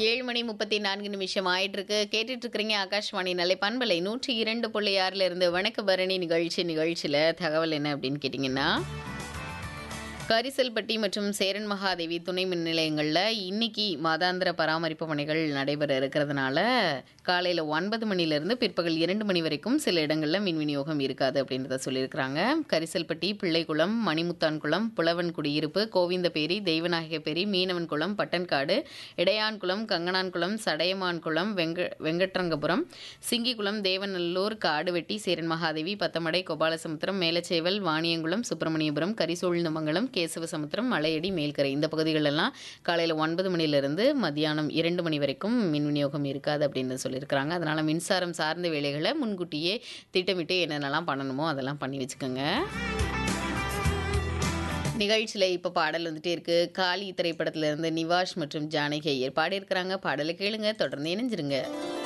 ஏழு மணி முப்பத்தி நான்கு நிமிஷம் ஆயிட்டு இருக்கு கேட்டுட்டு இருக்கிறீங்க ஆகாஷ்வாணி நிலை பண்பலை நூற்றி இரண்டு புள்ளி ஆறுல இருந்து வணக்க பரணி நிகழ்ச்சி நிகழ்ச்சியில தகவல் என்ன அப்படின்னு கேட்டிங்கன்னா கரிசல்பட்டி மற்றும் சேரன் மகாதேவி துணை மின் நிலையங்களில் இன்னைக்கு மாதாந்திர பராமரிப்பு பணிகள் நடைபெற இருக்கிறதுனால காலையில் ஒன்பது மணிலேருந்து பிற்பகல் இரண்டு மணி வரைக்கும் சில இடங்களில் மின் விநியோகம் இருக்காது அப்படின்றத சொல்லியிருக்கிறாங்க கரிசல்பட்டி பிள்ளைக்குளம் மணிமுத்தான்குளம் புலவன் குடியிருப்பு கோவிந்தபேரி தெய்வநாயகப்பேரி மீனவன்குளம் பட்டன்காடு இடையான்குளம் கங்கனான்குளம் சடையமான்குளம் வெங்க வெங்கட்ரங்கபுரம் சிங்கிக்குளம் தேவநல்லூர் காடுவெட்டி சேரன் மகாதேவி பத்தமடை கோபாலசமுத்திரம் மேலச்சேவல் வாணியங்குளம் சுப்பிரமணியபுரம் கரிசூழ்ந்தமங்கலம் கேசவசமுத்திரம் மலையடி மேல்கரை இந்த பகுதிகளெல்லாம் காலையில் ஒன்பது மணிலிருந்து மத்தியானம் இரண்டு மணி வரைக்கும் மின் விநியோகம் இருக்காது அப்படின்னு சொல்லியிருக்கிறாங்க அதனால் மின்சாரம் சார்ந்த வேலைகளை முன்கூட்டியே திட்டமிட்டு என்னென்னலாம் பண்ணணுமோ அதெல்லாம் பண்ணி வச்சுக்கோங்க நிகழ்ச்சியில் இப்போ பாடல் வந்துட்டே இருக்கு காளி திரைப்படத்துல இருந்து நிவாஷ் மற்றும் ஜானகி ஐயர் பாடியிருக்கிறாங்க பாடலை கேளுங்க தொடர்ந்து இணைஞ்சிருங்க